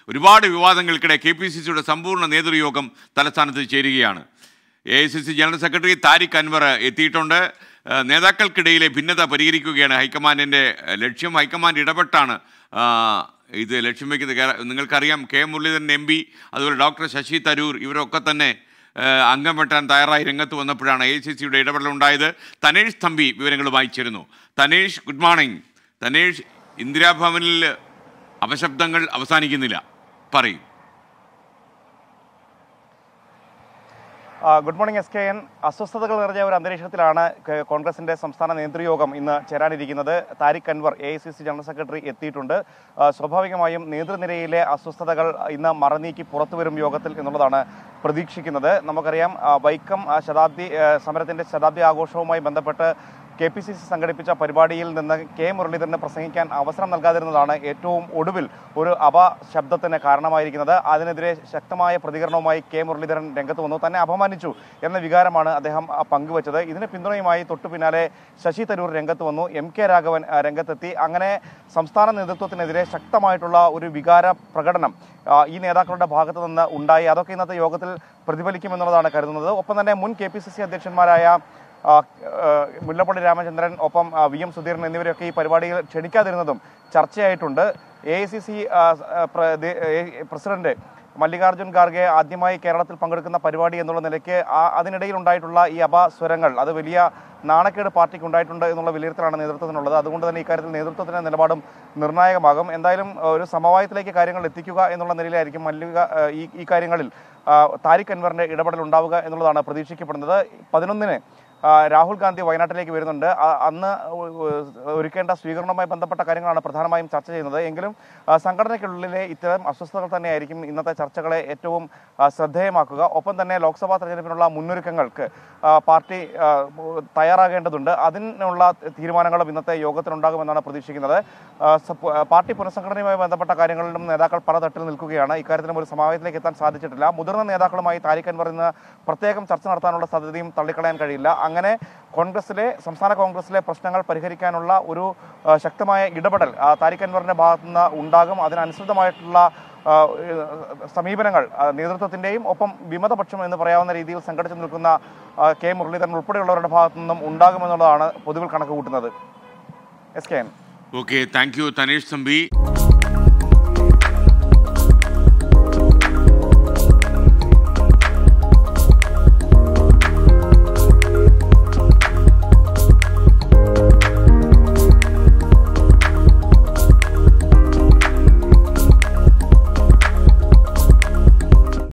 ഒരുപാട് വിവാദങ്ങൾക്കിടെ K P C സിയുടെ സമ്പൂർണ്ണ നേതൃയോഗം തലസ്ഥാനത്ത് ചേരുകയാണ് A I C C general secretary Tariq Anwar എത്തിയിട്ടുണ്ട് ഏഹ് നേതാക്കൾക്കിടയിലെ ഭിന്നത പരിഹരിക്കുകയാണ് ഹൈക്കമാൻഡിൻ്റെ ലക്ഷ്യം ഹൈക്കമാൻഡ് ഇടപെട്ടാണ് ആ, ഇത് ലക്ഷ്യം വയ്ക്കുന്നത് കേര- നിങ്ങൾക്കറിയാം കെ മുരളീധരൻ എം പി അതുപോലെ ഡോക്ടർ ശശി തരൂർ ഇവരൊക്കെ തന്നെ ഏഹ് അംഗം വെട്ടാൻ തയ്യാറായി രംഗത്ത് വന്നപ്പോഴാണ് എ സി സിയുടെ ഇടപെടലുണ്ടായത് തനേഷ് തമ്പി വിവരങ്ങളുമായി ചേരുന്നു തനേഷ് ഗുഡ് മോർണിംഗ് തനേഷ് ഇന്ദിരാഭവനിൽ അപശബ്ദങ്ങൾ അവസാനിക്കുന്നില്ല പറയും ആ, good morning S K N അസ്വസ്ഥതകൾ നിറഞ്ഞ ഒരു അന്തരീക്ഷത്തിലാണ് ക- കോൺഗ്രസിന്റെ സംസ്ഥാന നേതൃയോഗം ഇന്ന് ചേരാനിരിക്കുന്നത് Tariq Anwar A I C C general secretary എത്തിയിട്ടുണ്ട് ആ, സ്വാഭാവികമായും നേതൃനിരയിലെ അസ്വസ്ഥതകൾ ഇന്ന് മറനീക്കി പുറത്തു വരും യോഗത്തിൽ എന്നുള്ളതാണ് പ്രതീക്ഷിക്കുന്നത് നമുക്കറിയാം ആ, വൈക്കം ആ, ശതാബ്ദി ആ, സമരത്തിന്റെ ശതാബ്ദി ആഘോഷവുമായി ബന്ധപ്പെട്ട് കെ പി സി സി സംഘടിപ്പിച്ച പരിപാടിയിൽ നിന്ന് കെ മുരളീധരന് പ്രസംഗിക്കാൻ അവസരം നൽകാതിരുന്നതാണ് ഏറ്റവും ഒടുവിൽ ഒരു അപശബ്ദത്തിന് കാരണമായിരിക്കുന്നത് അതിനെതിരെ ശക്തമായ പ്രതികരണവുമായി കെ മുരളീധരൻ രംഗത്ത് വന്നു തന്നെ അപമാനിച്ചു എന്ന വികാരമാണ് അദ്ദേഹം ആ, പങ്കുവച്ചത് ഇതിന് പിന്തുണയുമായി തൊട്ടു പിന്നാലെ ശശി തരൂർ രംഗത്ത് വന്നു എം കെ രാഘവൻ ആ, രംഗത്തെത്തി അങ്ങനെ സംസ്ഥാന നേതൃത്വത്തിനെതിരെ ശക്തമായിട്ടുള്ള ഒരു വികാര പ്രകടനം ആ, ഈ നേതാക്കളുടെ ഭാഗത്തു നിന്ന് ഉണ്ടായി അതൊക്കെ ഇന്നത്തെ യോഗത്തിൽ പ്രതിഫലിക്കുമെന്നുള്ളതാണ് കരുതുന്നത് ഒപ്പം തന്നെ മുൻ കെ പി സി സി അധ്യക്ഷന്മാരായ ആ, ആ, മുല്ലപ്പള്ളി രാമചന്ദ്രൻ ഒപ്പം ആ, വി എം സുധീരൻ എന്നിവരൊക്കെ ഈ പരിപാടിയിൽ ക്ഷണിക്കാതിരുന്നതും ചർച്ചയായിട്ടുണ്ട് A I C C president Mallikarjun Kharge ആദ്യമായി കേരളത്തിൽ പങ്കെടുക്കുന്ന പരിപാടി എന്നുള്ള നിലയ്ക്ക് ആ- അതിനിടയിൽ ഉണ്ടായിട്ടുള്ള ഈ അപസ്വരങ്ങൾ അത് വലിയ നാണക്കേട് പാർട്ടിക്ക് ഉണ്ടായിട്ടുണ്ട് എന്നുള്ള വിലയിരുത്തലാണ് നേതൃത്വത്തിനുള്ളത് അതുകൊണ്ട് തന്നെ ഇക്കാര്യത്തിൽ നേതൃത്വത്തിന്റെ നിലപാടും നിർണായകമാകും എന്തായാലും ഒരു സമവായത്തിലേക്ക് കാര്യങ്ങൾ എത്തിക്കുക എന്നുള്ള നിലയിലായിരിക്കും മല്ലിക ആ, ഈ ഈ കാര്യങ്ങളിൽ ആ, താരിഖ് അൻവറിന്റെ ഇടപെടൽ ഉണ്ടാവുക എന്നുള്ളതാണ് പ്രതീക്ഷിക്കപ്പെടുന്നത് പതിനൊന്നിന് ആ, രാഹുൽ ഗാന്ധി വയനാട്ടിലേക്ക് വരുന്നുണ്ട് ആ- അന്ന് ഒ- ഒ- ഒരുക്കേണ്ട സ്വീകരണവുമായി ബന്ധപ്പെട്ട കാര്യങ്ങളാണ് പ്രധാനമായും ചർച്ച ചെയ്യുന്നത് എങ്കിലും ആ, സംഘടനയ്ക്കുള്ളിലെ ഇത്തരം അസ്വസ്ഥതകൾ തന്നെയായിരിക്കും ഇന്നത്തെ ചർച്ചകളെ ഏറ്റവും ആ, ശ്രദ്ധേയമാക്കുക ഒപ്പം തന്നെ ലോക്സഭാ തെരഞ്ഞെടുപ്പിനുള്ള മുന്നൊരുക്കങ്ങൾക്ക് ആ, പാർട്ടി ആ, തയ്യാറാകേണ്ടതുണ്ട് അതിനുള്ള തീരുമാനങ്ങളും ഇന്നത്തെ യോഗത്തിലുണ്ടാകുമെന്നാണ് പ്രതീക്ഷിക്കുന്നത് ആ, സപ്പ- ആ, പാർട്ടി പുനഃസംഘടനയുമായി ബന്ധപ്പെട്ട കാര്യങ്ങളിലും നേതാക്കൾ പല തട്ടിൽ നിൽക്കുകയാണ് ഇക്കാര്യത്തിലും ഒരു സമാവേശത്തിലേക്ക് എത്താൻ സാധിച്ചിട്ടില്ല മുതിർന്ന നേതാക്കളുമായി താരിഖ് അൻവർ ഇന്ന് പ്രത്യേകം ചർച്ച നടത്താനുള്ള സാധ്യതയും തള്ളിക്കളയാൻ കഴിയില്ല അങ്ങനെ കോൺഗ്രസിലെ സംസ്ഥാന കോൺഗ്രസിലെ പ്രശ്നങ്ങൾ പരിഹരിക്കാനുള്ള ഒരു ആ, ശക്തമായ ഇടപെടൽ ആ, താരിഖ് അൻവറിന്റെ ഭാഗത്തുനിന്ന് ഉണ്ടാകും അതിനനുസൃതമായിട്ടുള്ള ആ, ഏഹ്, സമീപനങ്ങൾ ആ, നേതൃത്വത്തിന്റെയും ഒപ്പം വിമതപക്ഷം എന്ന് പറയാവുന്ന രീതിയിൽ സംഘടിച്ചു നിൽക്കുന്ന ആ, കെ മുരളീധരൻ ഉൾപ്പെടെയുള്ളവരുടെ ഭാഗത്തു നിന്നും ഉണ്ടാകുമെന്നുള്ളതാണ് പൊതുവിൽ കണക്ക് കൂട്ടുന്നത് S K N okay thank you Thanesh Thampi